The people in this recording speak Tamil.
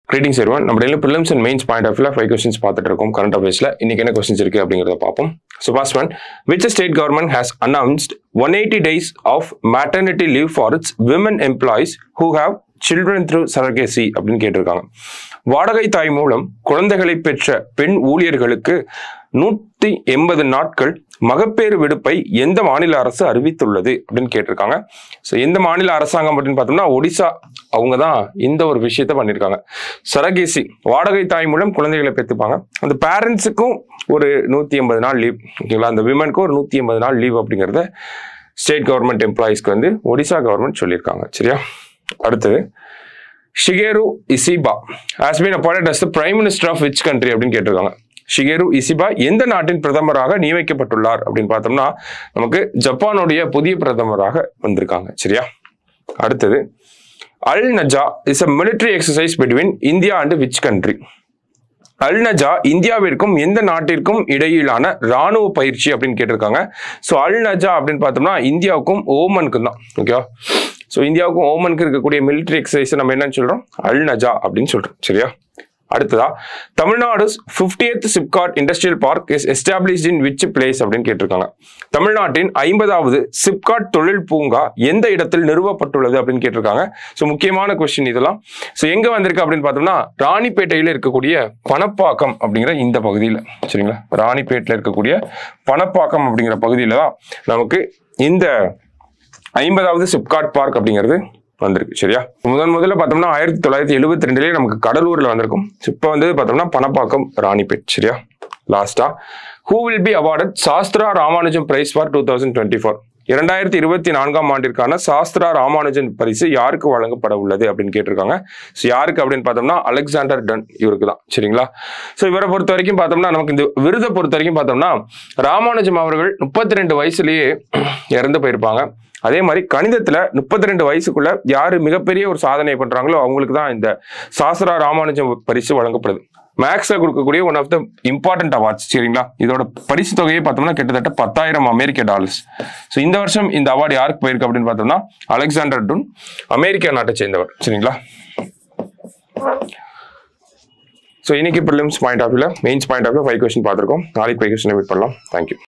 கிரீட்டிங்ஸ் everyone நம்ம daily prelims and mains point of வியூல ஃபைவ் கொஸ்டின்ஸ் பார்த்துட்டு இருக்கோம் கரண்ட் அஃபேர்ஸ்ல இன்னைக்கு என்ன கொஸ்டின்ஸ் இருக்கு அப்படிங்கிறத பார்ப்போம் so first one which state government has announced one eighty days of maternity leave for its women employees who have children through surrogacy அப்படின்னு கேட்டிருக்காங்க வாடகை தாய் மூலம் குழந்தைகளை பெற்ற பெண் ஊழியர்களுக்கு நூத்தி எண்பது நாட்கள் மகப்பேறு விடுப்பை எந்த மாநில அரசு அறிவித்துள்ளது அப்படின்னு கேட்டிருக்காங்க ஸோ எந்த மாநில அரசாங்கம் அப்படின்னு பார்த்தோம்னா ஒடிசா அவங்க தான் இந்த ஒரு விஷயத்த பண்ணியிருக்காங்க சரகேசி வாடகை தாய் மூலம் குழந்தைகளை பெற்றுப்பாங்க அந்த பேரண்ட்ஸுக்கும் ஒரு நூற்றி எண்பது நாள் லீவ் ஓகேங்களா அந்த விமனுக்கும் ஒரு நூற்றி எண்பது நாள் லீவ் அப்படிங்கிறத ஸ்டேட் கவர்மெண்ட் எம்ப்ளாயிஸ்க்கு வந்து ஒடிசா கவர்மெண்ட் சொல்லியிருக்காங்க சரியா அடுத்தது Shigeru Ishiba has been appointed as the prime minister of which country அப்படின்னு கேட்டிருக்காங்க ஷிகேரு இசிபா எந்த நாட்டின் பிரதமராக நியமிக்கப்பட்டுள்ளார் அப்படின்னு பார்த்தோம்னா நமக்கு ஜப்பானுடைய புதிய பிரதமராக வந்திருக்காங்க சரியா அடுத்தது Al Najah is a military exercise between India and which country Al Najah இந்தியாவிற்கும் எந்த நாட்டிற்கும் இடையிலான ராணுவ பயிற்சி அப்படின்னு கேட்டிருக்காங்க ஸோ அல் நஜா அப்படின்னு பார்த்தோம்னா இந்தியாவுக்கும் ஓமனுக்கும் தான் ஓகேவா ஸோ இந்தியாவுக்கும் ஓமனுக்கு இருக்கக்கூடிய military எக்ஸசைஸ் நம்ம என்னன்னு சொல்றோம் அல் நஜா அப்படின்னு சொல்றோம் சரியா அடுத்ததா Tamil Nadu fiftieth SIPCOT industrial park is established in which place அப்படின்னு கேட்டிருக்காங்க தமிழ்நாட்டின் ஐம்பதாவது சிப்காட் தொழில் பூங்கா எந்த இடத்தில் நிறுவப்பட்டுள்ளது அப்படின்னு கேட்டிருக்காங்க ஸோ முக்கியமான கொஸ்டின் இதெல்லாம் ஸோ எங்க வந்திருக்கு அப்படின்னு பார்த்தோம்னா ராணிப்பேட்டையில் இருக்கக்கூடிய பணப்பாக்கம் அப்படிங்கிற இந்த பகுதியில் சரிங்களா ராணிப்பேட்டில் இருக்கக்கூடிய பணப்பாக்கம் அப்படிங்கிற பகுதியில் தான் நமக்கு இந்த ஐம்பதாவது சிப்காட் பார்க் அப்படிங்கிறது வந்திருக்கு சரியா முதன் முதல்ல பார்த்தோம்னா ஆயிரத்தி தொள்ளாயிரத்தி எழுபத்தி ரெண்டுலேயே நமக்கு கடலூர்ல வந்திருக்கும் இப்போ வந்து பார்த்தோம்னா பணப்பாக்கம் ராணிப்பேட் சரியா லாஸ்டா who will be awarded SASTRA Ramanujan prize for two thousand twenty four இரண்டாயிரத்தி இருபத்தி நான்காம் ஆண்டிற்கான சாஸ்திரா ராமானுஜன் பரிசு யாருக்கு வழங்கப்பட உள்ளது அப்படின்னு கேட்டிருக்காங்க ஸோ யாருக்கு அப்படின்னு பார்த்தோம்னா அலெக்சாண்டர் டன் இவருக்கு தான் சரிங்களா ஸோ இவரை பொறுத்த வரைக்கும் பார்த்தோம்னா நமக்கு இந்த விருதை பொறுத்த வரைக்கும் பார்த்தோம்னா ராமானுஜம் அவர்கள் முப்பத்தி ரெண்டு வயசுலயே இறந்து போயிருப்பாங்க அதே மாதிரி கணிதத்துல முப்பத்தி ரெண்டு வயசுக்குள்ள யாரு மிகப்பெரிய ஒரு சாதனை பண்றாங்களோ அவங்களுக்கு தான் இந்த சாஸ்திரா ராமானுஜம் பரிசு வழங்கப்படுது மேக்ஸ்ல கொடுக்கக்கூடிய one of the important awards சரிங்களா இதோட பரிசு தொகையை பார்த்தோம்னா கிட்டத்தட்ட பத்தாயிரம் அமெரிக்க டாலர்ஸ் ஸோ இந்த வருஷம் இந்த அவார்டு யாருக்கு போயிருக்கு அப்படின்னு பார்த்தோம்னா அலெக்சாண்டர் டுன் அமெரிக்கா நாட்டை சேர்ந்தவர் சரிங்களா ஸோ இன்னைக்கு ப்ரிலிம்ஸ் பாயிண்ட் ஆஃப் வியூல mains point of view five question பார்த்துருக்கோம் நாளைக்கு ஃபைவ் கொஸ்டின் வெயிட் பண்ணலாம் தேங்க்யூ